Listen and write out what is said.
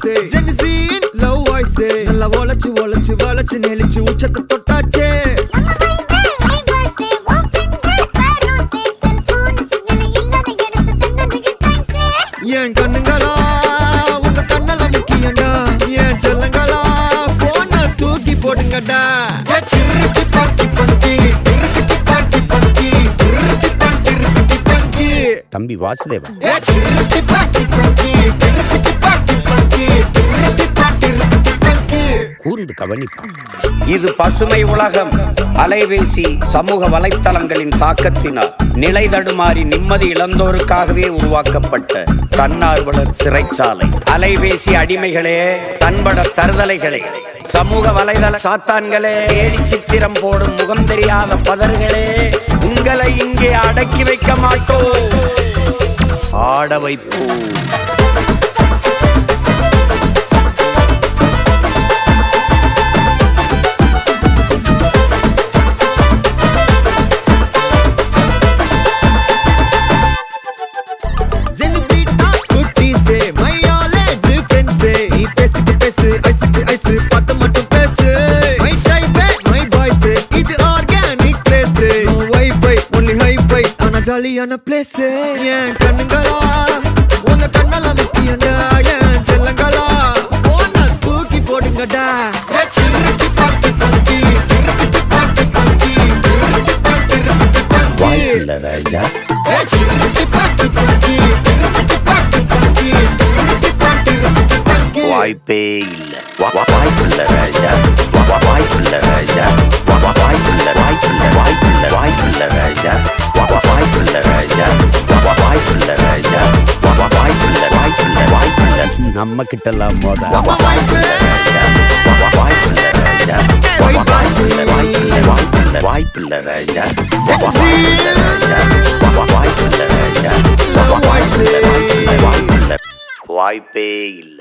voice ஜென்சியின் love voice நல்லா ஒளச்சு ஒளச்சு வளைச்சு நெளிச்சு உச்சத்தை தொட்டாச்சே என் கண்ணுங்களா உங்க கண்ணல முக்கியண்டா என் செல்லங்களா போன தூக்கி போடுங்கடா ஏ சிரிச்சு பாட்டி பங்கி சிரிச்சு பாட்டி பங்கி சிரிச்சு பாட்டி ரிக்கி பங்கி தம்பி வாசுதேவா ஏ சிரிச்சு பாட்டி பங்கி சிரிச்சு பாட்டி பங்கி சிரிச்சு பாட்டி ரிக்கி பங்கி கூர்ந்து கவனிப்பான் இது பசுமை உலகம் அலைபேசி சமூக வலைத்தளங்களின் தாக்கத்தினால் நிலை தடுமாறி நிம்மதி இழந்தோருக்காகவே உருவாக்கப்பட்ட தன்னார்வலர் சிறைச்சாலை அலைபேசி அடிமைகளே தன்பட தருதலைகளே சமூக வலைதள சாத்தான்களே ஏடி சித்திரம் போடும் முகம் தெரியாத பதர்களே உங்களை இங்கே அடக்கி வைக்க மாட்டோம் ஆட வைப்போம் ஜெனிபிட்டா குட்டி சே மையாலேஜ் ஃப்ரெண்ட்ஸ் நீ பேசிட்டு பேசு ஐஸுக்கு ஐஸ் பார்த்து மட்டும் பேசு மை டைப் மை பாய்ஸ் இது organic place no WiFi only hifi ஆனா ஜாலியான பிளேஸ் என் கண்ணுங்களா உங்க கண்ணால முக்கியண்டா என் செல்லங்களா போன தூக்கி போடுங்கடா ஏ சிரிச்சு பாட்டு பங்கி சிரிச்சு பாட்டு பங்கி சிரிச்சு பாட்டு ரிக்கி பங்கி வாய்ப்புள்ள ராஜா ஏ சிரிச்சு பாட்டு பங்கி சிரிச்சு பாட்டு பங்கி சிரிச்சு பாட்டு ரிக்கி பங்கி வாய்ப்பே இல்ல வா- வா- வாய்ப்புள்ள ராஜா வா- வா- வாய்ப்புள்ள ராஜா வா- வா- வாய்ப்புள்ள வாய்ப்புள்ள வாய்ப்புள்ள வாய்ப்புள்ள ராஜா வா- வா- வாய்ப்புள்ள ராஜா வா- வா- வாய்ப்புள்ள ராஜா வா- வா- வாய்ப்புள்ள வாய்ப்புள்ள வாய்ப்புள்ள நம்ம கிட்டலாம் மோத வா- வா- வாய்ப்புள்ள ராஜா வா- வா- வாய்ப்புள்ள ராஜா வா- வா- வாய்ப்புள்ள வாய்ப்புள்ள வாய்ப்புள்ள வாய்ப்புள்ள ராஜா வா- வா- வாய்ப்புள்ள ராஜா வா- வா- வாய்ப்புள்ள ராஜா வா- வா- வாய்ப்புள்ள வாய்ப்புள்ள வாய்ப்புள்ள வாய்ப்பே இல்லை